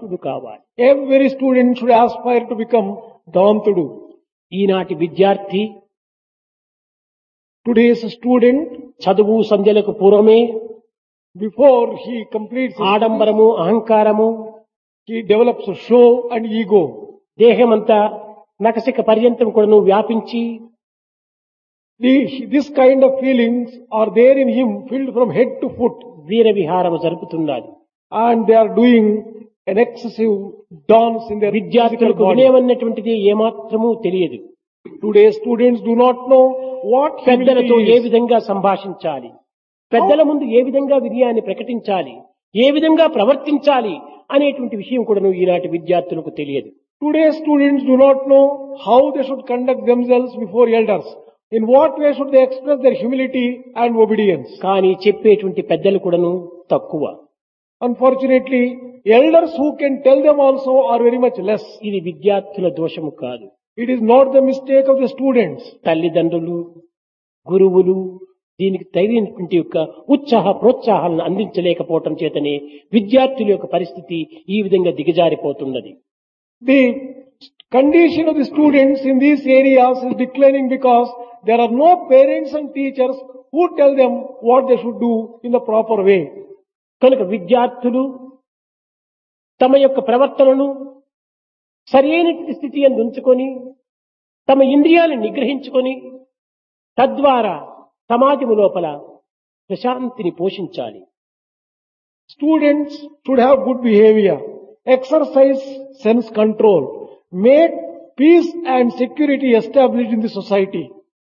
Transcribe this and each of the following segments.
ధనవంతుడు కావాలి Every student should aspire to become Dhavantudu. ఈనాటి విద్యార్థి Today's student, చదువు సంధ్యలకు పూర్వమే before he completes his ఆడంబరము అహంకారము he develops a show and ego. దేహమంతా నకసిక పర్యంతం కూడాను వ్యాపించి The, this kind of feelings are there in him, filled from head to foot, Veera విహారము జరుపుతున్నది and they are doing an excessive dance in their physical విద్యార్థులకు body. వినయమన్నటువంటిది ఏమాత్రము తెలియదు Today's students do not know what పెద్దలతో humility A is. విధంగా సంభాషించాలి పెద్దల ముందు ఏ విధంగా వినయాన్ని ప్రకటించాలి ఏ విధంగా ప్రవర్తించాలి అనేటువంటి విషయం కూడాను ఈనాటి విద్యార్థులకు తెలియదు Today's students do not know how they should conduct themselves before elders. In what way should they express their humility and obedience? కానీ చెప్పేటువంటి పెద్దలు కూడాను తక్కువ Unfortunately, elders who can tell them also are very much less. ఇది విద్యార్థుల దోషము కాదు It is not the mistake of the students. తల్లిదండ్రులు గురువులు దీనికి తగినటువంటి యొక్క ఉత్సాహ ప్రోత్సాహాలను అందించలేకపోవటం చేతనే విద్యార్థుల యొక్క పరిస్థితి ఈ విధంగా దిగజారిపోతున్నది The condition of the students in these areas is declining because there are no parents and teachers who tell them what they should do in the proper way. కనుక విద్యార్థులు తమ యొక్క ప్రవర్తనను సరైనటువంటి స్థితి అందు ఉంచుకొని తమ ఇంద్రియాలను నిగ్రహించుకొని తద్వారా సమాజము లోపల ప్రశాంతిని పోషించాలి Students should have good behavior, exercise sense control, make peace and security established in the society.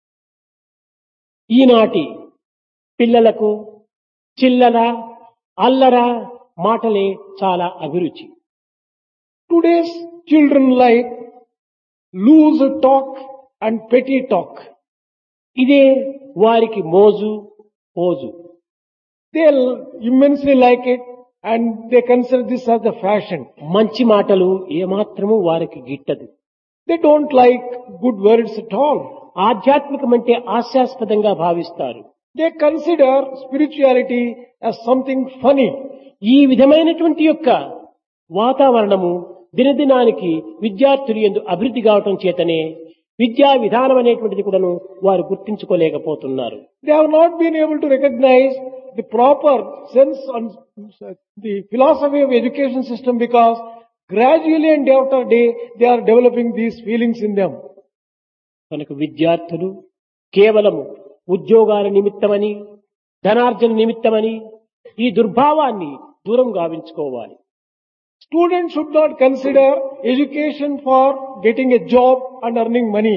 ఈనాటి పిల్లలకు చిల్లల అల్లర మాటలే చాలా అభిరుచి Today's children like loose talk and petty talk. ఇదే వారికి మోజు pose They immensely like it and they consider this as the fashion. మంచి మాటలు ఏమాత్రము వారికి గిట్టదు They don't like good words at all. ఆధ్యాత్మికం అంటే హాస్యాస్పదంగా భావిస్తారు They consider spirituality as something funny. ఈ విధమైనటువంటి యొక్క వాతావరణము దినదినానికి విద్యార్థులు ఎందు అభివృద్ధి కావటం చేతనే విద్యా విధానం అనేటువంటిది కూడాను వారు గుర్తించుకోలేకపోతున్నారు They have not been able to recognize the proper sense and the philosophy of education system because gradually and day after day they are developing these feelings in them. కనుక విద్యార్థులు కేవలము ఉద్యోగాల నిమిత్తమని ధనార్జన నిమిత్తమని ఈ దుర్భావాన్ని దూరం గావించుకోవాలి Students should not consider education for getting a job and earning money.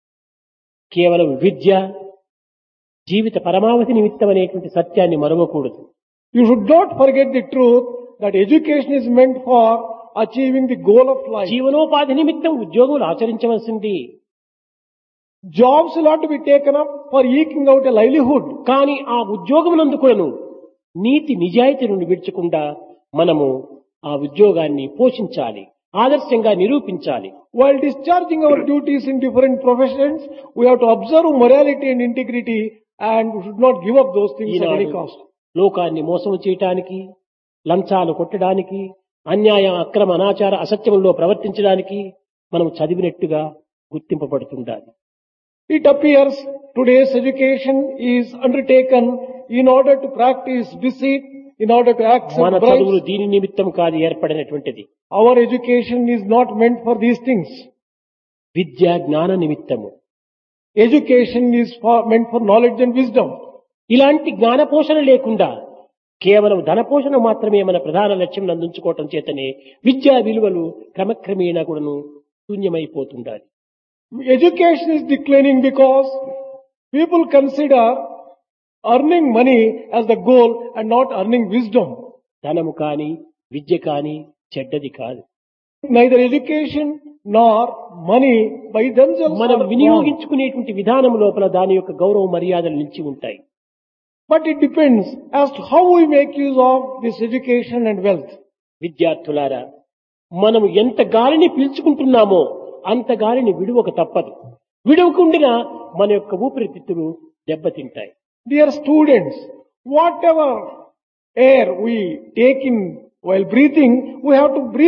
కేవలం విద్య జీవిత పరమావధి నిమిత్తం అనేటువంటి సత్యాన్ని మరవకూడదు You should not forget the truth that education is meant for achieving the goal of life. జీవనోపాధి నిమిత్తం ఉద్యోగులు ఆచరించవలసింది Jobs will have to be taken up for eking out a livelihood. కానీ ఆ ఉద్యోగమునందుకును నీతి నిజాయితీ నుండి విడిచకుండా మనము ఆ ఉద్యోగాన్ని పోషించాలి ఆదర్శంగా నిరూపించాలి While discharging our duties in different professions, we have to observe morality and integrity and we should not give up those things at any Eenadu cost. లోకాన్ని మోసం చేయటానికి లంచాలు కొట్టడానికి అన్యాయ అక్రమ అనాచార అసత్యములో ప్రవర్తించడానికి మనం చదివినట్టుగా గుర్తింపబడుతుండాలి It appears today's education is undertaken in order to practice deceit, in order to accept మన చదువులు bribes. దీని నిమిత్తం కాదు ఏర్పడినటువంటిది Our education is not meant for these things. విద్య జ్ఞాన నిమిత్తము Education is for, meant for knowledge and wisdom. ఇలాంటి జ్ఞాన పోషణ లేకుండా కేవలం ధన పోషణ మాత్రమే మన ప్రధాన లక్ష్యం అందించుకోవటం చేతనే విద్యా విలువలు క్రమక్రమేణా కూడాను శూన్యమైపోతుండాలి Education is declining because people consider earning money as the goal and not earning wisdom. ధనము కాని విద్య కాని చెడ్డది కాదు Neither education nor money by themselves మనం are wrong. వినియోగించుకునేటువంటి విధానం లోపల దాని యొక్క గౌరవ మర్యాదలు నిలిచి ఉంటాయి But it depends as to how we make use of this education and wealth. విద్యార్థులారా మనం ఎంత గాలిని పీల్చుకుంటున్నామో అంత గాలిని విడువక తప్పదు విడవకుండినా మన యొక్క ఊపిరితిత్తులు దెబ్బతింటాయి Dear students, whatever air we take in while breathing, we have to breathe